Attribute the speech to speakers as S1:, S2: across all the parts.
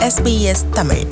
S1: SBS Tamil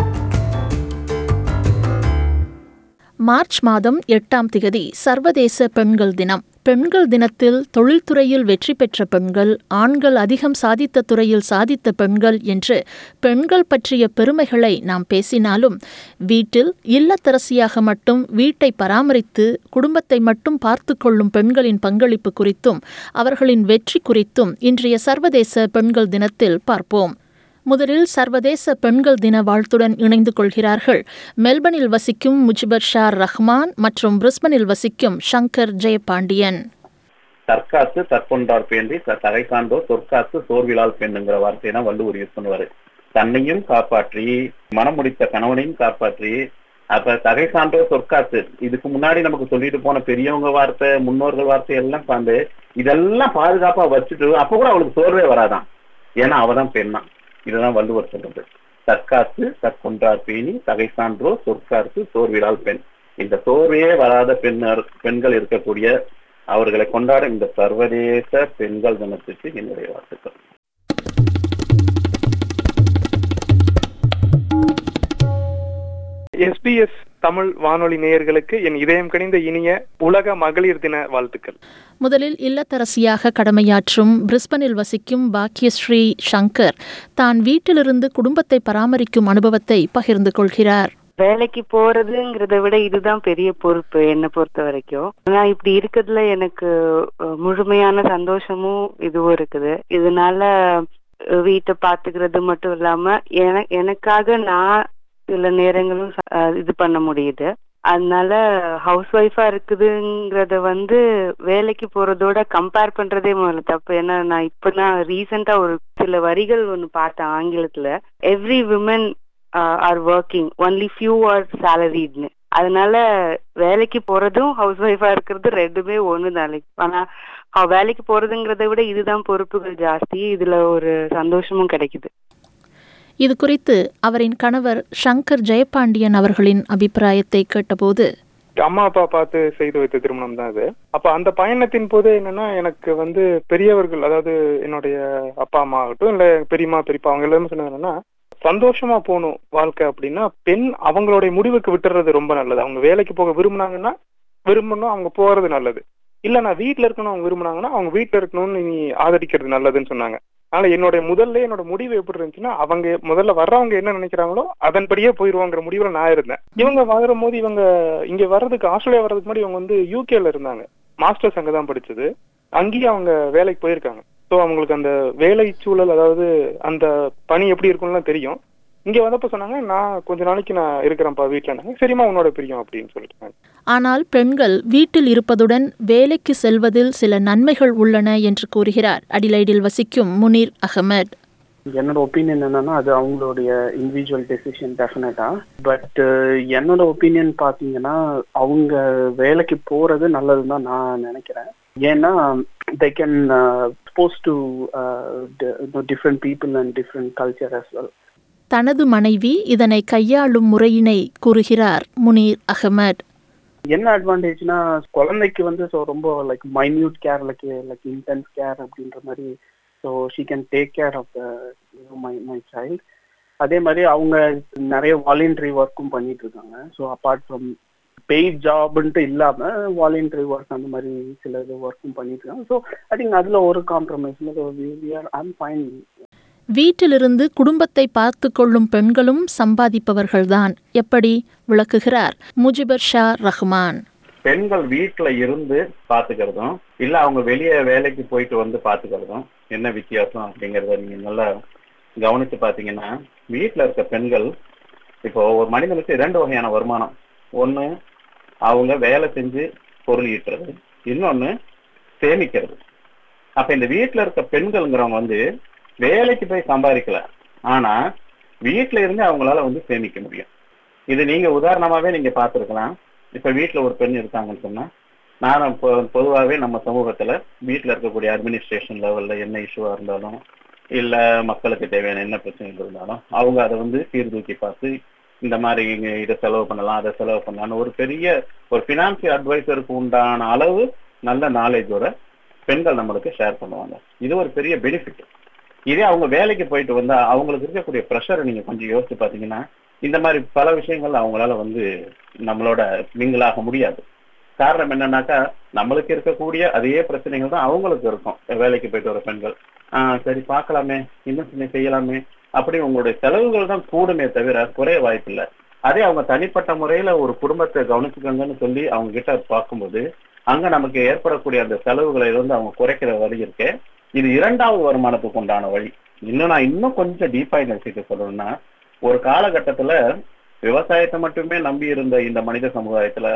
S2: March மாதம் எட்டாம் திகதி சர்வதேச பெண்கள் தினம் பெண்கள் தினத்தில் தொழில்துறையில் வெற்றி பெற்ற பெண்கள் ஆண்கள் அதிகம் சாதித்த துறையில் சாதித்த பெண்கள் என்று பெண்கள் பற்றிய பெருமைகளை நாம் பேசினாலும் வீட்டில் இல்லத்தரசியாக மட்டும் வீட்டை பராமரித்து குடும்பத்தை மட்டும் பார்த்து கொள்ளும் பெண்களின் பங்களிப்பு குறித்தும் அவர்களின் வெற்றி குறித்தும் இன்றைய சர்வதேச பெண்கள் தினத்தில் பார்ப்போம் முதலில் சர்வதேச பெண்கள் தின வாழ்த்துடன் இணைந்து கொள்கிறார்கள் மெல்பர்னில் வசிக்கும் முஜிபர் ஷா ரஹ்மான் மற்றும் பிரிஸ்பனில் வசிக்கும் ஷங்கர் ஜெயபாண்டியன்
S3: தற்காத்து தற்கொண்டார் பேண்டி த- தகை சான்றோர் சொற்காத்து சோர்விலால் பெண்ணுங்கிற வார்த்தையை தான் வள்ளுவர் யூஸ் பண்ணுவாரு தன்னையும் காப்பாற்றி மனம் முடித்த கணவனையும் காப்பாற்றி அப்ப தகை சான்றோர் சொற்காத்து இதுக்கு முன்னாடி நமக்கு சொல்லிட்டு போன பெரியவங்க வார்த்தை முன்னோர்கள் வார்த்தை எல்லாம் சார்ந்து இதெல்லாம் பாதுகாப்பா வச்சுட்டு அப்ப கூட அவளுக்கு சோர்வே வராதான் ஏன்னா அவதான் பெண்ணா இதுதான் வள்ளுவர் சொல்றது தற்காத்து தற்கொன்றார் பேணி தகை சான்றோர் சொற்காத்து சோர்விலால் பெண் இந்த சோர்வே வராத பெண்ணர் பெண்கள் இருக்கக்கூடிய அவர்களை கொண்டாட இந்த சர்வதேச பெண்கள் தினத்துக்கு என்னுடைய வாழ்த்துக்கள்
S4: எஸ்பிஎஸ் தமிழ் வானொலி நேயர்களுக்கு என் இதயம் கனிந்த இனிய உலக மகளிர் தின வாழ்த்துக்கள்
S2: முதலில் இல்லத்தரசியாக கடமையாற்றும் பிரிஸ்பனில் வசிக்கும் பாக்கியஸ்ரீ ஷங்கர் தான் வீட்டிலிருந்து குடும்பத்தை பராமரிக்கும் அனுபவத்தை பகிர்ந்து கொள்கிறார்
S5: வேலைக்கு போறதுங்கிறத விட இதுதான் பெரிய பொறுப்பு என்னை பொறுத்த வரைக்கும் ஆனா இப்படி இருக்கிறதுல எனக்கு அஹ், முழுமையான சந்தோஷமும் இதுவும் இருக்குது இதனால அஹ், வீட்டை பாத்துக்கிறது மட்டும் இல்லாம என- எனக்காக நான் சில நேரங்களும் ச- அஹ், இது பண்ண முடியுது அதனால ஹவுஸ் ஒய்ஃபா இருக்குதுங்கிறத வந்து வேலைக்கு போறதோட கம்பேர் பண்றதே முதல்ல தப்பு ஏன்னா நான் இப்பதான் ரீசெண்டா ஒரு சில வரிகள் ஒன்னு பார்த்தேன் ஆங்கிலத்துல every women are working only few are சேலரிட்னு அதனால வேலைக்கு போறதும் ஹவுஸ் ஒய்ஃபா இருக்கிறது ரெண்டுமே ஒண்ணு நாளைக்கு ஆனா அவ வேலைக்கு போறதுங்கிறத விட இதுதான் பொறுப்புகள் ஜாஸ்தி இதுல ஒரு சந்தோஷமும் கிடைக்குது
S2: இது குறித்து அவரின் கணவர் ஷங்கர் ஜெயபாண்டியன் அவர்களின் அபிப்பிராயத்தை கேட்டபோது
S4: அம்மா அப்பா பார்த்து செய்து வைத்த திருமணம் தான் இது அப்ப அந்த பயணத்தின் போது என்னன்னா எனக்கு வந்து பெரியவர்கள் அதாவது என்னுடைய அப்பா அம்மா ஆகட்டும் இல்ல பெரியம்மா பெரியப்பா அவங்க எல்லாருமே சொன்னது என்னன்னா சந்தோஷமா போகணும் வாழ்க்கை அப்படின்னா பெண் அவங்களுடைய முடிவுக்கு விட்டுறது ரொம்ப நல்லது அவங்க வேலைக்கு போக விரும்புனாங்கன்னா விரும்பணும் அவங்க போறது நல்லது இல்ல நான் வீட்ல இருக்கணும் அவங்க விரும்புனாங்கன்னா அவங்க வீட்ல இருக்கணும்னு நீ ஆதரிக்கிறது நல்லதுன்னு சொன்னாங்க அதனால என்னோட முதல்ல என்னோட முடிவு எப்படி இருந்துச்சுன்னா அவங்க முதல்ல வர்றவங்க என்ன நினைக்கிறாங்களோ அதன்படியே போயிருவாங்கிற முடிவுல நான் இருந்தேன் இவங்க வரும்போது இவங்க இங்க வர்றதுக்கு ஆஸ்திரேலியா வர்றதுக்கு முன்னாடி இவங்க வந்து யூகேல இருந்தாங்க மாஸ்டர்ஸ் அங்க தான் படிச்சது அங்கேயே அவங்க வேலைக்கு போயிருக்காங்க ஸோ அவங்களுக்கு அந்த வேலை சூழல் அதாவது அந்த பணி எப்படி இருக்கும்லாம் தெரியும் இங்க வந்தப்ப சொன்னாங்க நான் கொஞ்ச நாளைக்கு நான் இருக்கிறேன்ப்பா வீட்டுல சரிம்மா உன்னோட பிரியம் அப்படின்னு சொல்லிட்டாங்க
S2: ஆனால் பெண்கள் வீட்டில் இருப்பதுடன் வேலைக்கு செல்வதில் சில நன்மைகள் உள்ளன என்று கூறுகிறார் அடிலைடில் வசிக்கும் முனீர் அகமட்
S6: என்னோட ஒப்பீனியன் என்னன்னா அது அவங்களுடைய இண்டிவிஜுவல் டெசிஷன் டெஃபினட்டா பட் என்னோட ஒப்பீனியன் பார்த்தீங்கன்னா அவங்க வேலைக்கு போறது நல்லதுன்னு தான் நான் நினைக்கிறேன் ஏன்னா they can suppose to different people and different culture as well
S2: தனது மனைவி இதனை கையாளும் முறையினை கூறுகிறார் முனீர் அகமட்
S6: என்ன அட்வான்டேஜ்னா குழந்தைக்கு வந்து ஸோ ரொம்ப like minute care like like intense care அப்படின்ற மாதிரி so she can take care of my my child அதே மாதிரி அவங்க நிறைய வாலண்டரி ஒர்க்கும் பண்ணிட்டு இருக்காங்க ஸோ அப்பார்ட் ஃப்ரம் பெய்ட் ஜாப்ன்ட்டு இல்லாம வாலண்டரி ஒர்க் அந்த மாதிரி சில இது ஒர்க்கும் பண்ணிட்டு இருக்காங்க ஸோ ஐ திங்க் அதுல ஒரு காம்ப்ரமைஸ் ஐம் ஃபைன்
S2: வீட்டிலிருந்து குடும்பத்தை பார்த்து கொள்ளும் பெண்களும் சம்பாதிப்பவர்கள்தான் எப்படி விளக்குகிறார் முஜிபர் ஷா ரஹ்மான்
S3: பெண்கள் வீட்டுல இருந்து பாத்துக்கிறதும் இல்ல அவங்க வெளியே வேலைக்கு போயிட்டு வந்து பாத்துக்கிறதும் என்ன வித்தியாசம் அப்படிங்கறத நீங்க நல்லா கவனிச்சு பாத்தீங்கன்னா வீட்டுல இருக்க பெண்கள் இப்போ ஒரு மனிதனுக்கு ரெண்டு வகையான வருமானம் ஒண்ணு அவங்க வேலை செஞ்சு பொருள் ஈட்டுறது இன்னொன்னு சேமிக்கிறது அப்ப இந்த வீட்டுல இருக்க பெண்கள்ங்கிறவங்க வந்து வேலைக்கு போய் சம்பாதிக்கல ஆனா வீட்டுல இருந்து அவங்களால வந்து சேமிக்க முடியும் இது நீங்க உதாரணமாவே நீங்க பார்த்திருக்கலாம் இப்ப வீட்டுல ஒரு பெண் இருக்காங்கன்னு சொன்னா நான் பொ- பொதுவாவே நம்ம சமூகத்துல வீட்டுல இருக்கக்கூடிய அட்மினிஸ்ட்ரேஷன் லெவல்ல என்ன இஷ்யூவா இருந்தாலும் இல்ல மக்களுக்கு தேவையான என்ன பிரச்சனைகள் இருந்தாலும் அவங்க அதை வந்து சீர்தூக்கி பார்த்து இந்த மாதிரி இங்க இதை செலவு பண்ணலாம் அதை செலவு பண்ணலாம்னு ஒரு பெரிய ஒரு பினான்சியல் அட்வைசருக்கு உண்டான அளவு நல்ல நாலேஜோட பெண்கள் நம்மளுக்கு ஷேர் பண்ணுவாங்க இது ஒரு பெரிய பெனிஃபிட் இதே அவங்க வேலைக்கு போயிட்டு வந்தா அவங்களுக்கு இருக்கக்கூடிய ப்ரெஷரை நீங்க கொஞ்சம் யோசிச்சு பாத்தீங்கன்னா இந்த மாதிரி பல விஷயங்கள் அவங்களால வந்து நம்மளோட மிங்கிளாக முடியாது காரணம் என்னன்னாக்கா நம்மளுக்கு இருக்கக்கூடிய அதே பிரச்சனைகள் தான் அவங்களுக்கு இருக்கும் வேலைக்கு போயிட்டு வர பெண்கள் ஆஹ் சரி பார்க்கலாமே இன்னும் சின்ன செய்யலாமே அப்படி உங்களுடைய செலவுகள் தான் கூடுமே தவிர குறைய வாய்ப்பில்லை அதே அவங்க தனிப்பட்ட முறையில ஒரு குடும்பத்தை கவனிச்சுக்கோங்கன்னு சொல்லி அவங்க கிட்ட பார்க்கும்போது அங்க நமக்கு ஏற்படக்கூடிய அந்த செலவுகளை வந்து அவங்க குறைக்கிற வழி இருக்கு இது இரண்டாவது வருமானத்துக்கு உண்டான வழி இன்னும் நான் இன்னும் கொஞ்சம் டீப்பா இந்த விஷயத்தை சொல்லணும்னா ஒரு காலகட்டத்துல விவசாயத்தை மட்டுமே நம்பி இருந்த இந்த மனித சமுதாயத்துல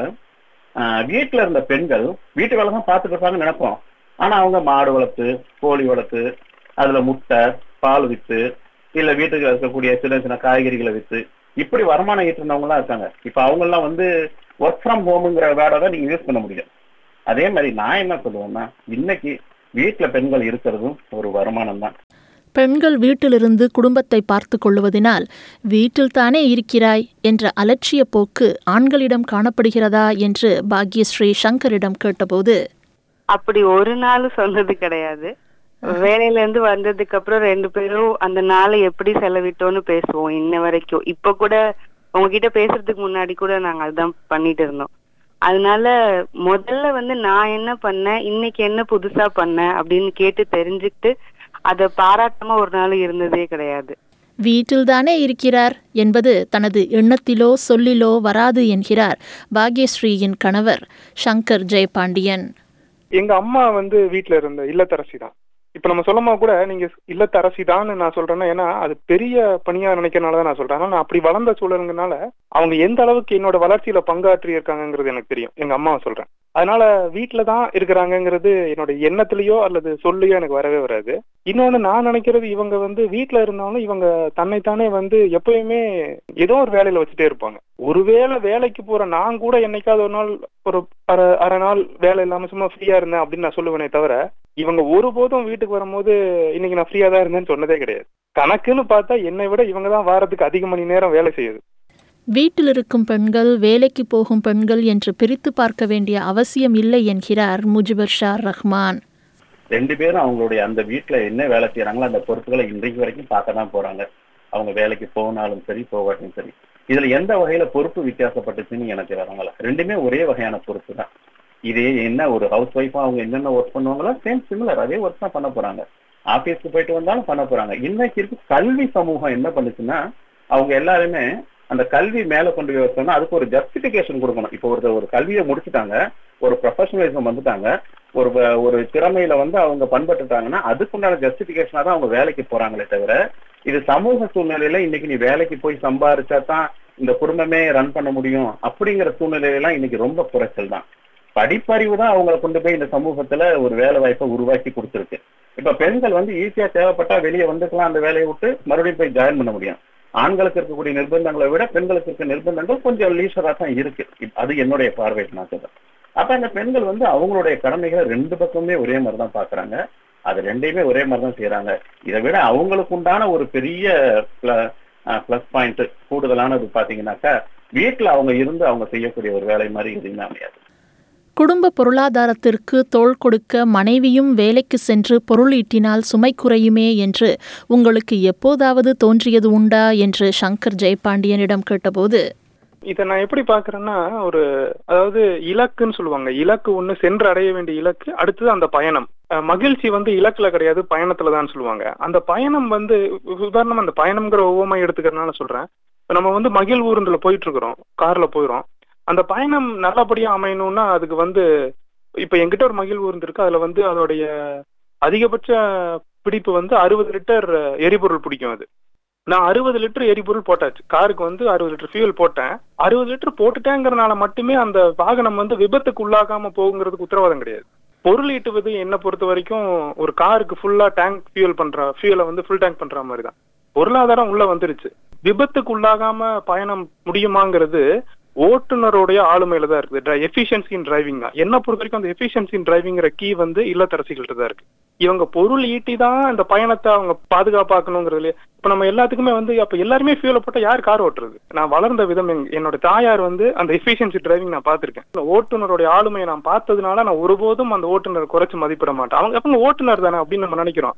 S3: ஆஹ் வீட்டுல இருந்த பெண்கள் வீட்டு வேலை தான் பார்த்துட்டு இருப்பாங்கன்னு நினைப்போம் ஆனா அவங்க மாடு வளர்த்து கோழி வளர்த்து அதுல முட்டை பால் வித்து இல்ல வீட்டுக்கு இருக்கக்கூடிய சின்ன சின்ன காய்கறிகளை வித்து இப்படி வருமானம் ஈட்டுனவங்க எல்லாம் இருக்காங்க இப்ப அவங்க எல்லாம் வந்து ஒர்க் ஃப்ரம் ஹோம்ங்கிற வேர்டை தான் நீங்க யூஸ் பண்ண முடியும் அதே மாதிரி நான் என்ன சொல்லுவேன்னா இன்னைக்கு வீட்டுல பெண்கள் இருக்கிறதும் ஒரு வருமானம் தான்
S2: பெண்கள் வீட்டிலிருந்து குடும்பத்தை பார்த்து கொள்வதினால் வீட்டில்தானே இருக்கிறாய் என்ற அலட்சிய போக்கு ஆண்களிடம் காணப்படுகிறதா என்று பாக்யஸ்ரீ சங்கரிடம் கேட்டபோது
S5: அப்படி ஒரு நாள் சொன்னது கிடையாது வேலையில இருந்து வந்ததுக்கு அப்புறம் ரெண்டு பேரும் அந்த நாளை எப்படி செலவிட்டோம்னு பேசுவோம் இன்ன வரைக்கும் இப்ப கூட உங்ககிட்ட பேசுறதுக்கு முன்னாடி கூட நாங்க அதுதான் பண்ணிட்டு இருந்தோம் அதனால முதல்ல வந்து நான் என்ன பண்ணேன் இன்னைக்கு என்ன புதுசா பண்ணேன் அப்படின்னு கேட்டு தெரிஞ்சுக்கிட்டு அத பாராட்டாம ஒரு நாள் இருந்ததே கிடையாது
S2: வீட்டில்தானே இருக்கிறார் என்பது தனது எண்ணத்திலோ சொல்லிலோ வராது என்கிறார் பாக்யஸ்ரீயின் கணவர் சங்கர் ஜெயபாண்டியன்
S4: எங்க அம்மா வந்து வீட்ல இருந்த இல்லத்தரசி தான் இப்ப நம்ம சொல்லும் போது கூட நீங்க இல்லத்தரசி தான் நான் சொல்றேன்னா ஏன்னா அது பெரிய பணியா நினைக்கிறனால தான் நான் சொல்றேன் ஆனா நான் அப்படி வளர்ந்த சூழலுங்கனால அவங்க எந்த அளவுக்கு என்னோட வளர்ச்சியில பங்காற்றி இருக்காங்கங்கிறது எனக்கு தெரியும் எங்க அம்மாவை சொல்றேன் அதனால வீட்டுல தான் இருக்கிறாங்கங்கிறது என்னோட எண்ணத்திலயோ அல்லது சொல்லியோ எனக்கு வரவே வராது இன்னொன்னு நான் நினைக்கிறது இவங்க வந்து வீட்டுல இருந்தாலும் இவங்க தன்னைத்தானே வந்து எப்பயுமே ஏதோ ஒரு வேலையில வச்சுட்டே இருப்பாங்க ஒருவேளை வேலைக்கு போற நான் கூட என்னைக்காவது ஒரு நாள் ஒரு அரை அரை நாள் வேலை இல்லாம சும்மா ஃப்ரீயா இருந்தேன் அப்படின்னு நான் சொல்லுவேனே தவிர இவங்க ஒருபோதும் வீட்டுக்கு வரும்போது இன்னைக்கு நான் ஃப்ரீயா தான் இருந்தேன்னு சொன்னதே கிடையாது கணக்குன்னு பார்த்தா என்னை விட இவங்க தான் வாரத்துக்கு அதிக மணி நேரம் வேலை செய்யுது
S2: வீட்டில் இருக்கும் பெண்கள் வேலைக்கு போகும் பெண்கள் என்று பிரித்து பார்க்க வேண்டிய அவசியம் இல்லை என்கிறார் முஜிபர் ஷா ரஹ்மான்
S3: ரெண்டு பேரும் அவங்களுடைய அந்த வீட்டுல என்ன வேலை செய்யறாங்களோ அந்த பொறுப்புகளை இன்றைக்கு வரைக்கும் பார்க்க தான் போறாங்க அவங்க வேலைக்கு போனாலும் சரி போகாட்டியும் சரி இதுல எந்த வகையில பொறுப்பு வித்தியாசப்பட்டுச்சுன்னு எனக்கு வரங்கள ரெண்டுமே ஒரே வகையான பொறுப்பு தான் இதே என்ன ஒரு ஹவுஸ் ஒய்ஃபா அவங்க என்னென்ன ஒர்க் பண்ணுவாங்களோ சேம் சிமிலர் அதே ஒர்க் தான் பண்ண போறாங்க ஆபீஸ்க்கு போயிட்டு வந்தாலும் பண்ண போறாங்க இன்னைக்கு இருக்கு கல்வி சமூகம் என்ன பண்ணுச்சுன்னா அவங்க எல்லாருமே அந்த கல்வி மேல கொண்டு போய் வச்சோம்னா அதுக்கு ஒரு ஜஸ்டிபிகேஷன் கொடுக்கணும் இப்போ ஒரு ஒரு கல்வியை முடிச்சுட்டாங்க ஒரு ப்ரொஃபஷனலிசம் வந்துட்டாங்க ஒரு வ- ஒரு திறமையில வந்து அவங்க பண்பட்டுட்டாங்கன்னா அதுக்குண்டான ஜஸ்டிபிகேஷனா தான் அவங்க வேலைக்கு போறாங்களே தவிர இது சமூக சூழ்நிலையில இன்னைக்கு நீ வேலைக்கு போய் சம்பாரிச்சா தான் இந்த குடும்பமே ரன் பண்ண முடியும் அப்படிங்கிற சூழ்நிலையெல்லாம் இன்னைக்கு ரொம்ப குறைச்சல் தான் படிப்பறிவு தான் அவங்களை கொண்டு போய் இந்த சமூகத்துல ஒரு வேலை வாய்ப்பை உருவாக்கி கொடுத்துருக்கு இப்ப பெண்கள் வந்து ஈஸியா தேவைப்பட்டா வெளியே வந்துக்கலாம் அந்த வேலையை விட்டு மறுபடியும் போய் ஜாயின் பண்ண முடியும் ஆண்களுக்கு இருக்கக்கூடிய நிர்பந்தங்களை விட பெண்களுக்கு இருக்க நிர்பந்தங்கள் கொஞ்சம் லீசரா தான் இருக்கு இப்ப அது என்னுடைய பார்வை நான் சொல்றேன் அப்ப அந்த பெண்கள் வந்து அவங்களுடைய கடமைகளை ரெண்டு பக்கமே ஒரே மாதிரி தான் பாக்குறாங்க அது ரெண்டையுமே ஒரே மாதிரி தான் செய்யறாங்க இதை விட அவங்களுக்கு உண்டான ஒரு பெரிய பிளஸ் பாயிண்ட் கூடுதலானது பாத்தீங்கன்னாக்கா வீட்டுல அவங்க இருந்து அவங்க செய்யக்கூடிய ஒரு வேலை மாதிரி எதுவுமே அமையாது
S2: குடும்ப பொருளாதாரத்திற்கு தோள் கொடுக்க மனைவியும் வேலைக்கு சென்று பொருள் ஈட்டினால் சுமை குறையுமே என்று உங்களுக்கு எப்போதாவது தோன்றியது உண்டா என்று சங்கர் ஜெயபாண்டியனிடம் கேட்டபோது
S4: இதை நான் எப்படி பாக்குறேன்னா ஒரு அதாவது இலக்குன்னு சொல்லுவாங்க இலக்கு ஒண்ணு சென்று அடைய வேண்டிய இலக்கு அடுத்தது அந்த பயணம் அஹ் மகிழ்ச்சி வந்து இலக்குல கிடையாது பயணத்துல தான் சொல்லுவாங்க அந்த பயணம் வந்து உ- உதாரணமா அந்த பயணம்ங்கிற ஒவ்வொருமை எடுத்துக்கிறதுனால சொல்றேன் இப்ப நம்ம வந்து மகிழ் ஊர்ந்துல போயிட்டு இருக்கிறோம் கார்ல போயிரும் அந்த பயணம் நல்லபடியா அமையணும்னா அதுக்கு வந்து இப்ப என்கிட்ட ஒரு மகிழ் ஊர்ந்து இருக்கு அதுல வந்து அதோடைய அதிகபட்ச பிடிப்பு வந்து அறுபது லிட்டர் எரிபொருள் பிடிக்கும் அது நான் அறுபது லிட்டர் எரிபொருள் போட்டாச்சு காருக்கு வந்து அறுபது லிட்டர் ஃபியூல் போட்டேன் அறுபது லிட்டர் போட்டுட்டேங்கிறனால மட்டுமே அந்த வாகனம் வந்து விபத்துக்கு உள்ளாகாம போகுங்கிறதுக்கு உத்தரவாதம் கிடையாது பொருள் ஈட்டுவது என்ன பொறுத்த வரைக்கும் ஒரு காருக்கு ஃபுல்லா டேங்க் ஃபியூல் பண்ற ஃபியூலை வந்து ஃபுல் டேங்க் பண்ற மாதிரி தான் பொருளாதாரம் உள்ள வந்துருச்சு விபத்துக்கு உள்ளாகாம பயணம் முடியுமாங்கிறது ஓட்டுநருடைய ஆளுமையில தான் இருக்குது எஃபிஷியன்சி இன் டிரைவிங் தான் என்ன பொறுத்த வரைக்கும் அந்த எஃபிஷியன்சி இன் டிரைவிங்கிற கீ வந்து இல்லத்தரசிகள்கிட்ட தான் இருக்கு இவங்க பொருள் ஈட்டி தான் இந்த பயணத்தை அவங்க பாதுகாப்பாக்கணுங்கிறதுல இப்ப நம்ம எல்லாத்துக்குமே வந்து அப்ப எல்லாருமே ஃபியூல போட்டா யார் கார் ஓட்டுறது நான் வளர்ந்த விதம் எங்க- என்னோட தாயார் வந்து அந்த எஃபிஷியன்சி டிரைவிங் நான் பார்த்திருக்கேன் இந்த ஓட்டுநருடைய ஆளுமையை நான் பார்த்ததுனால நான் ஒருபோதும் அந்த ஓட்டுநர் குறைச்சு மதிப்பிட மாட்டேன் அவங்க அப்ப ஓட்டுநர் தானே அப்படின்னு நம்ம நினைக்கிறோம்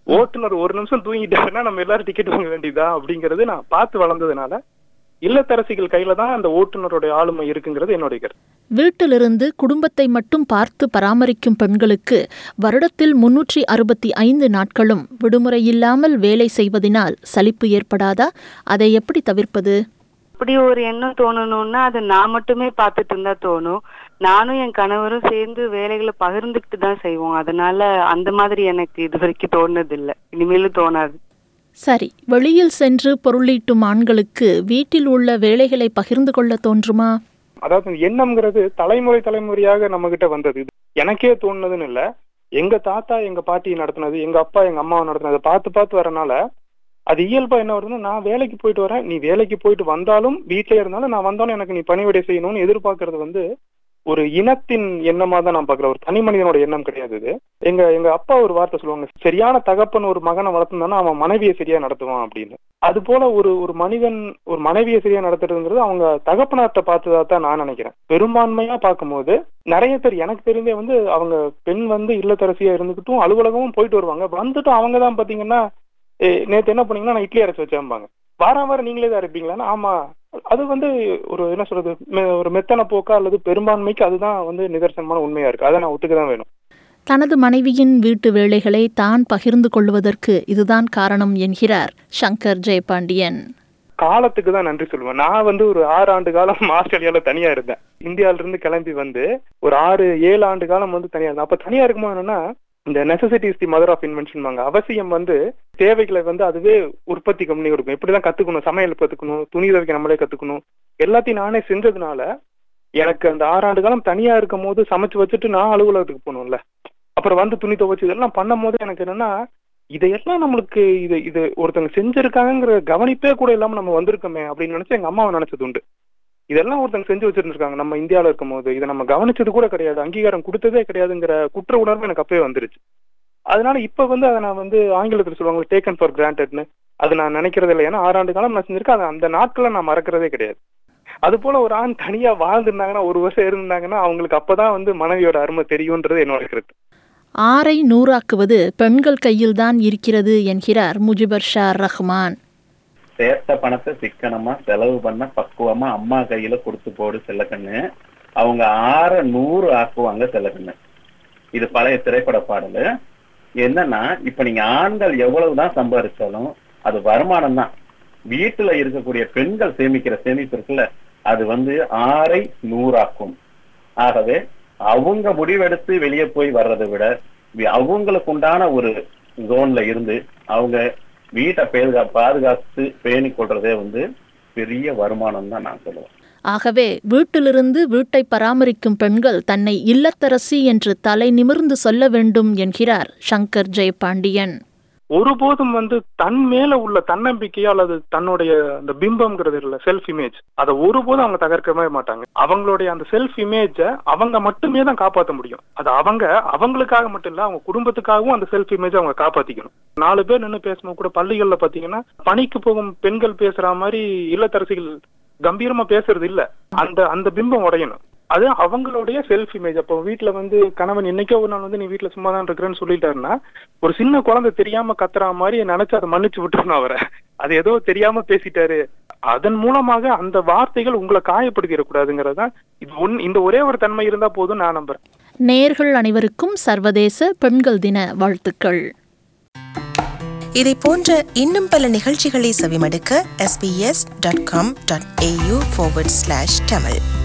S4: ஓட்டுநர் ஒரு நிமிஷம் தூங்கிட்டாருன்னா நம்ம எல்லாரும் டிக்கெட் வாங்க வேண்டியதா அப்படிங்கறது நான் பார்த்து வளர்ந்ததுனால இல்லத்தரசிகள் கையில தான் அந்த ஓட்டுநருடைய ஆளுமை இருக்குங்கிறது என்னுடைய கருத்து
S2: வீட்டிலிருந்து குடும்பத்தை மட்டும் பார்த்து பராமரிக்கும் பெண்களுக்கு வருடத்தில் முன்னூற்றி அறுபத்தி ஐந்து நாட்களும் விடுமுறை இல்லாமல் வேலை செய்வதினால் சலிப்பு ஏற்படாதா அதை எப்படி தவிர்ப்பது
S5: அப்படி ஒரு எண்ணம் தோணணும்னா அது நான் மட்டுமே பார்த்துட்டு இருந்தா தோணும் நானும் என் கணவரும் சேர்ந்து வேலைகளை பகிர்ந்துக்கிட்டு தான் செய்வோம் அதனால அந்த மாதிரி எனக்கு இது வரைக்கும் தோணுது இல்ல இனிமேலும் தோணாது
S2: சரி வெளியில் சென்று பொருளீட்டும் ஆண்களுக்கு வீட்டில் உள்ள வேலைகளை பகிர்ந்து கொள்ள தோன்றுமா
S4: அதாவது இந்த எண்ணம்ங்கிறது தலைமுறை தலைமுறையாக நம்ம கிட்ட வந்தது இது எனக்கே தோணுனதுன்னு இல்ல எங்க தாத்தா எங்க பாட்டி நடத்தினது எங்க அப்பா எங்க அம்மா நடத்தினது பார்த்து பார்த்து வரனால அது இயல்பா என்ன வருதுன்னா நான் வேலைக்கு போயிட்டு வரேன் நீ வேலைக்கு போயிட்டு வந்தாலும் வீட்டிலே இருந்தாலும் நான் வந்தாலும் எனக்கு நீ பணிவிடை செய்யணும்னு எதிர்பார்க்கறது வந்து ஒரு இனத்தின் எண்ணமா தான் நான் பாக்குறேன் ஒரு தனி மனிதனோட எண்ணம் கிடையாது இது எங்க எங்க அப்பா ஒரு வார்த்தை சொல்லுவாங்க சரியான தகப்பன் ஒரு மகனை வளர்த்துனானா அவன் மனைவியை சரியா நடத்துவான் அப்படின்னு அது போல ஒரு ஒரு மனிதன் ஒரு மனைவியை சரியா நடத்துறதுங்கிறது அவங்க தகப்பனார்ட்ட பார்த்ததா தான் நான் நினைக்கிறேன் பெரும்பான்மையா பார்க்கும்போது நிறைய பேர் எனக்கு தெரிஞ்சே வந்து அவங்க பெண் வந்து இல்லத்தரசியா இருந்துகிட்டும் அலுவலகமும் போயிட்டு வருவாங்க வந்துட்டும் அவங்க தான் பாத்தீங்கன்னா "ஏ, நேத்து என்ன பண்ணீங்கன்னா நான் இட்லி அரைச்சு வச்சேன்பாங்க வாரம் வாரம் நீங்களே தான் இருப்பீங்களான்னா ஆமா அது வந்து ஒரு என்ன சொல்றது மெ- ஒரு மெத்தன போக்கா அல்லது பெரும்பான்மைக்கு அதுதான் வந்து நிதர்சனமான உண்மையா இருக்கு அதை நான் ஒத்துக்க தான் வேணும்
S2: தனது மனைவியின் வீட்டு வேலைகளை தான் பகிர்ந்து கொள்வதற்கு இதுதான் காரணம் என்கிறார் சங்கர் ஜெயபாண்டியன்
S4: காலத்துக்கு தான் நன்றி சொல்லுவேன் நான் வந்து ஒரு ஆறு ஆண்டு காலம் ஆஸ்திரேலியால தனியா இருந்தேன் இந்தியால இருந்து கிளம்பி வந்து ஒரு ஆறு ஏழு ஆண்டு காலம் வந்து தனியா இருந்தேன் அப்ப தனியா இருக்கும்போது என்னன்னா இந்த necessity is the mother of invention அவசியம் வந்து தேவைகளை வந்து அதுவே உற்பத்தி பண்ணி கொடுக்கும் இப்படிதான் கத்துக்கணும் சமையல் கத்துக்கணும் துணி துவைக்க நம்மளே கத்துக்கணும் எல்லாத்தையும் நானே செஞ்சதுனால எனக்கு அந்த ஆறாண்டு காலம் தனியா இருக்கும் போது சமைச்சு வச்சுட்டு நான் அலுவலகத்துக்கு போகணும்ல அப்புறம் வந்து துணி துவைச்சு இதெல்லாம் பண்ணும் போது எனக்கு என்னன்னா இதையெல்லாம் நம்மளுக்கு இது இது ஒருத்தங்க செஞ்சிருக்காங்கிற கவனிப்பே கூட இல்லாம நம்ம வந்திருக்கோமே அப்படின்னு நினைச்சு எங்க அம்மாவை நினைச்சது உண்டு இதெல்லாம் ஒருத்தங்க செஞ்சு வச்சிருந்திருக்காங்க நம்ம இந்தியாவில இருக்கும் போது இதை நம்ம கவனிச்சது கூட கிடையாது அங்கீகாரம் கொடுத்ததே கிடையாதுங்கிற குற்ற உணர்வு எனக்கு அப்பவே வந்துருச்சு அதனால இப்ப வந்து அதை நான் வந்து ஆங்கிலத்தில் சொல்லுவாங்க டேக்கன் ஃபார் கிராண்டட்னு அது நான் நினைக்கிறது இல்லை ஏன்னா ஆறாண்டு காலம் நான் செஞ்சிருக்கேன் அதை அந்த நாட்களை நான் மறக்கிறதே கிடையாது அது போல ஒரு ஆண் தனியா வாழ்ந்திருந்தாங்கன்னா ஒரு வருஷம் இருந்தாங்கன்னா அவங்களுக்கு அப்பதான் வந்து மனைவியோட அருமை தெரியும்ன்றது என்னோட கருத்து
S2: ஆரை நூறாக்குவது பெண்கள் கையில்தான் இருக்கிறது என்கிறார் முஜிபர் ஷா ரஹ்மான்
S3: சேர்த்த பணத்தை சிக்கனமா செலவு பண்ண பக்குவமா அம்மா கையில கொடுத்து போடு செல்லக்கண்ணு அவங்க ஆற நூறு ஆக்குவாங்க செல்லக்கண்ணு இது பழைய திரைப்பட பாடலு என்னன்னா இப்ப நீங்க ஆண்கள் எவ்வளவுதான் சம்பாதிச்சாலும் அது வருமானம் தான் வீட்டுல இருக்கக்கூடிய பெண்கள் சேமிக்கிற சேமிப்பு இருக்குல்ல அது வந்து ஆறை நூறாக்கும் ஆகவே அவங்க முடிவெடுத்து வெளியே போய் வர்றதை விட வி- அவங்களுக்கு உண்டான ஒரு ஜோன்ல இருந்து அவங்க வீட்டை பேருகா பாதுகாத்து பேணி கொள்றதே வந்து பெரிய வருமானம் தான் நான் சொல்லுவேன்
S2: ஆகவே வீட்டிலிருந்து வீட்டை பராமரிக்கும் பெண்கள் தன்னை இல்லத்தரசி என்று தலை நிமிர்ந்து சொல்ல வேண்டும் என்கிறார் சங்கர் ஜெயபாண்டியன்
S4: ஒருபோதும் வந்து தன் மேல உள்ள தன்னம்பிக்கையோ அல்லது தன்னுடைய அந்த பிம்பம்ங்கிறது இல்ல செல்ஃப் இமேஜ் அதை ஒருபோதும் அவங்க தகர்க்கவே மாட்டாங்க அவங்களுடைய அந்த செல்ஃப் இமேஜ அவங்க மட்டுமே தான் காப்பாற்ற முடியும் அது அவங்க அவங்களுக்காக மட்டும் இல்ல அவங்க குடும்பத்துக்காகவும் அந்த செல்ஃப் இமேஜ் அவங்க காப்பாத்திக்கணும் நாலு பேர் நின்று பேசும்போது கூட பள்ளிகள்ல பாத்தீங்கன்னா பணிக்கு போகும் பெண்கள் பேசுற மாதிரி இல்லத்தரசிகள் கம்பீரமா பேசுறது இல்ல அந்த அந்த பிம்பம் உடையணும் அது அவங்களுடைய செல்ஃப் இமேஜ் அப்போ வீட்டுல வந்து கணவன் என்னைக்கோ ஒரு நாள் வந்து நீ வீட்டுல சும்மா தான் இருக்கிறேன்னு சொல்லிட்டாருன்னா ஒரு சின்ன குழந்தை தெரியாம கத்துறா மாதிரி நினைச்சு அதை மன்னிச்சு விட்டுறணும் அவரை அது ஏதோ தெரியாம பேசிட்டாரு அதன் மூலமாக அந்த வார்த்தைகள் உங்களை காயப்படுத்திடக்கூடாதுங்கிறது தான் இது ஒன் இந்த ஒரே ஒரு தன்மை இருந்தா போதும் நான் நம்புறேன்
S2: நேர்கள் அனைவருக்கும் சர்வதேச பெண்கள் தின வாழ்த்துக்கள்
S1: இதை போன்ற இன்னும் பல நிகழ்ச்சிகளை செவிமடுக்க sbs.com.au forward slash tamil